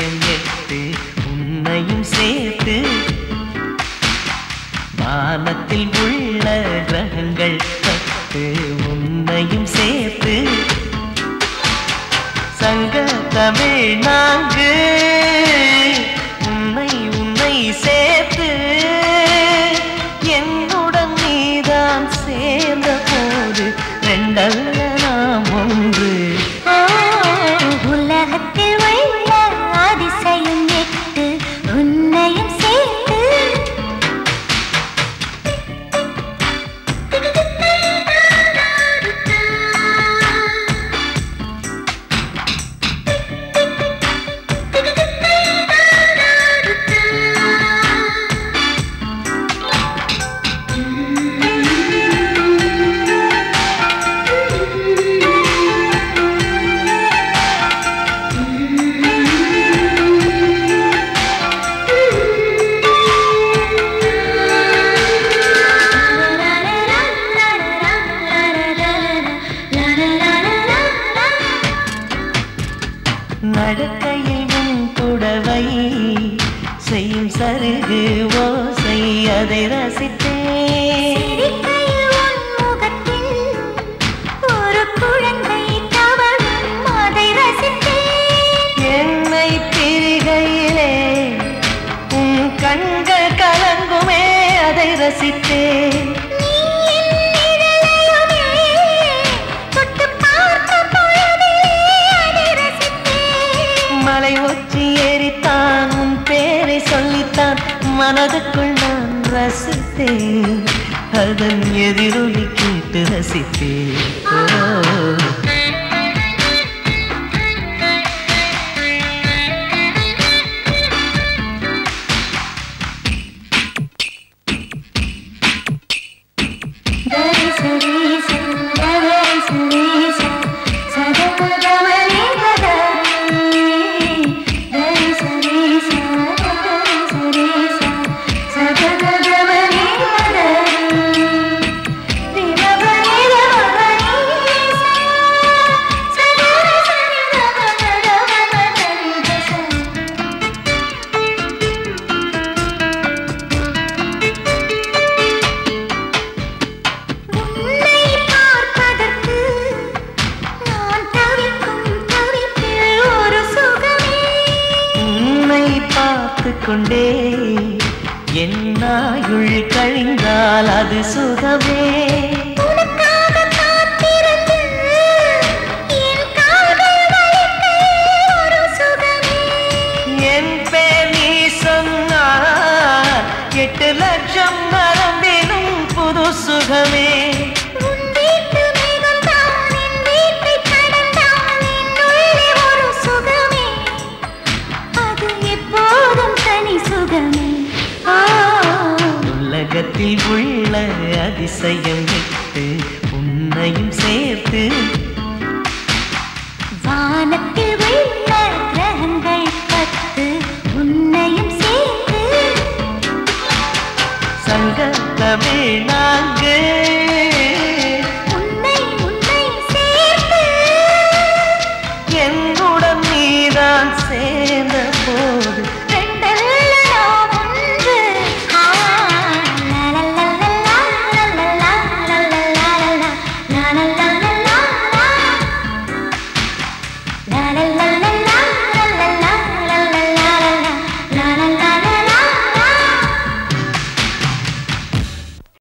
அதிசயம் எட்டு உன்னையும் சேர்த்து வானத்தில் உள்ள கிரகங்கள் பத்து உன்னையும் சேர்த்து சங்க தமிழ் நான்கு உன்னை உன்னை சேர்த்து என்னுடன் நீதான் சேர்ந்த போது ரெண்டல்ல நாம் ஒன்று உலகத்தில் உள்ள அதிசயம் எட்டு உன்னையும் சேர்த்து நடக்கையில் உன் புடவை செய்யும் சருகு ஓசை அதை ரசித்தேன் சிரிக்கையில் உன் முகத்தில் ஒரு குழந்தை தவழும் அதை ரசித்தேன் என்னை பிரிகையிலே உன் கண்கள் கலங்குமே அதை ரசித்தேன் நீ என் இதழையுமே தொட்டு பார்த்த பொழுதே அதை ரசித்தேன் மலை ஒச்சி ஏறித்தான் உன் பேரை சொல்லித்தான் மனதுக்குள் நான் ரசித்தேன் அதன் எதிரொலி கேட்டு ரசித்தேன் ஓ உன்னை பார்ப்பதற்கு நான் தவிக்கும் தவிப்பில் ஒரு சுகமே உன்னை பார்த்து கொண்டே என்னாயுள் கழிந்தால் அது சுகமே உனக்காக காத்திருந்து என் கால்கள் வலிக்க ஒரு சுகமே என் பேர் நீ சொன்னால் எட்டு லட்சம் மறந்திடும் புது சுகமே உன் வீட்டு மேகம்தான் என் வீட்டைக் கடந்தால் என்னுள்ளே ஒரு சுகமே. அது எப்போதும் தனி சுகமே ஆ உலகத்தில் உள்ள அதிசயம் விட்டு உன்னையும் சேர்த்து வானத்தில்